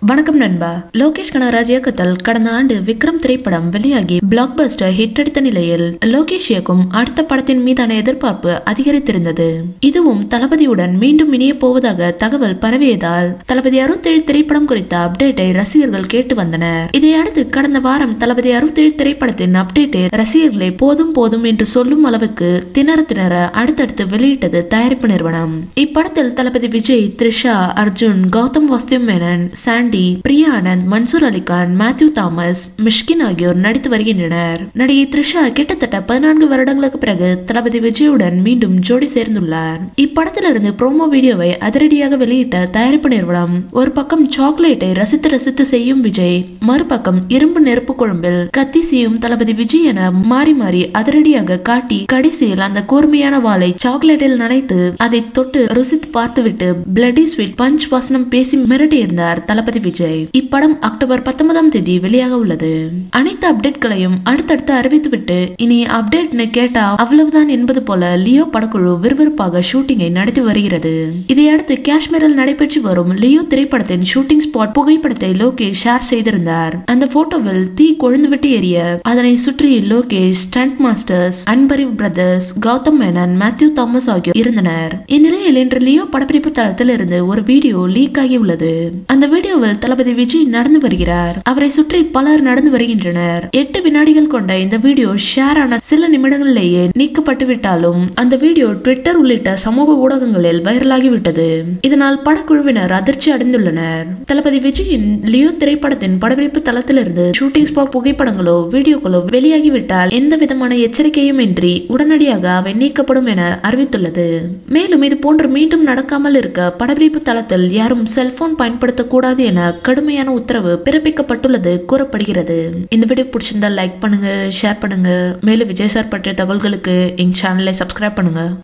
வணக்கம் நண்பா லோகேஷ் கனகராஜ் இயக்கத்தில் கடந்த ஆண்டு விக்ரம் திரைப்படம் வெளியாகி பிளாக் பஸ்டர் ஹிட் அடித்த நிலையில் லோகேஷ் இயக்கும் அடுத்த படத்தின் மீதான எதிர்பார்ப்பு அதிகரித்திருந்தது இதுவும் தளபதியுடன் மீண்டும் இணைய போவதாக தகவல் பரவியதால் தளபதி அறுபத்தேழு திரைப்படம் குறித்த அப்டேட்டை ரசிகர்கள் கேட்டு வந்தனர் இதையடுத்து கடந்த வாரம் தளபதி அறுபத்தேழு திரைப்படத்தின் அப்டேட்டை ரசிகர்களை போதும் போதும் என்று சொல்லும் அளவுக்கு திணற திணற அடுத்தடுத்து வெளியிட்டது தயாரிப்பு நிறுவனம் இப்படத்தில் தளபதி விஜய் த்ரிஷா அர்ஜுன் கௌதம் வாசுதேவ் மேனன் சாண்டி பிரியா ஆனந்த் மன்சூர் அலிகான் மேத்யூ தாமஸ் மிஷ்கின் ஆகியோர் நடித்து வருகின்றனர் நடிகை த்ரிஷா கிட்டத்தட்ட பதினான்கு வருடங்களுக்கு பிறகு தளபதி விஜயுடன் மீண்டும் ஜோடி சேர்ந்துள்ளார் இப்படத்திலிருந்து ப்ரோமோ வீடியோவை அதிரடியாக வெளியிட்ட தயாரிப்பு நிறுவனம் ஒரு பக்கம் சாக்லேட்டை ரசித்து ரசித்து செய்யும் விஜய் மறுபக்கம் இரும்பு நெருப்பு குழம்பில் கத்தி செய்யும் தளபதி விஜய் என மாறி மாறி அதிரடியாக காட்டி கடைசியில் அந்த கூர்மையான வாளை சாக்லேட்டில் நனைத்து அதை தொட்டு ருசித்து பார்த்துவிட்டு பிளட்டி ஸ்வீட் பஞ்ச் வாசனம் பேசி மிரட்டியிருந்தார் தளபதி விஜய் இப்படம் அக்டோபர் பத்தொன்பதாம் தேதி வெளியாக உள்ளது அனைத்து அப்டேட்களையும் அடுத்தடுத்து அறிவித்துவிட்டு இனி அப்டேட்னு கேட்டா அவ்வளவுதான் என்பது போல லியோ படக்குழு விறுவிறுப்பாக ஷூட்டிங்கை நடத்தி வருகிறது இதையடுத்து காஷ்மீரில் நடைபெற்று வரும் லியோ திரைப்படத்தின் ஷூட்டிங் ஸ்பாட் புகைப்படத்தை லோகேஷ் ஷேர் செய்திருந்தார் அந்த போட்டோவில் தீ கொழுந்துவிட்டு எரிய அதனை சுற்றி Lokesh stunt masters Anbariv brothers Gautham Menon Mathew Thomas ஆகியோர் இருந்தனர் இந்நிலையில் இன்று லியோ படப்பிடிப்பு தளத்தில் இருந்து ஒரு வீடியோ லீக் ஆகி உள்ளது அந்த வீடியோவில் தளபதி விஜய் நடந்து வருகிறார் அவரை சுற்றி பலர் நடந்து வருகின்றனர் எட்டு வினாடிகள் கொண்ட இந்த வீடியோ ஷேர் ஆன சில நிமிடங்களிலேயே நீக்கப்பட்டு விட்டாலும் அந்த வீடியோ ட்விட்டர் உள்ளிட்ட சமூக ஊடகங்களில் வைரலாகி விட்டது இதனால் படக்குழுவினர் அதிர்ச்சி அடைந்துள்ளனர் தளபதி விஜயின் லியோ திரைப்படத்தின் படப்பிடிப்பு தளத்திலிருந்து ஷூட்டிங் ஸ்பாட் புகைப்படங்களோ வீடியோக்களோ வெளியாகிவிட்டால் எந்த விதமான எச்சரிக்கையும் இன்றி உடனடியாக அவை நீக்கப்படும் என அறிவித்துள்ளது மேலும் இது போன்று மீண்டும் நடக்காமல் இருக்க படப்பிடிப்பு தளத்தில் யாரும் செல்போன் பயன்படுத்தக்கூடாது என கடுமையான உத்தரவு பிறப்பிக்கப்பட்டுள்ளது கூறப்படுகிறது இந்த வீடியோ பிடிச்சிருந்தா லைக் பண்ணுங்க ஷேர் பண்ணுங்க மேலும் விஜய் சார் பற்றிய தகவல்களுக்கு எங்க சேனலை சப்ஸ்கிரைப் பண்ணுங்க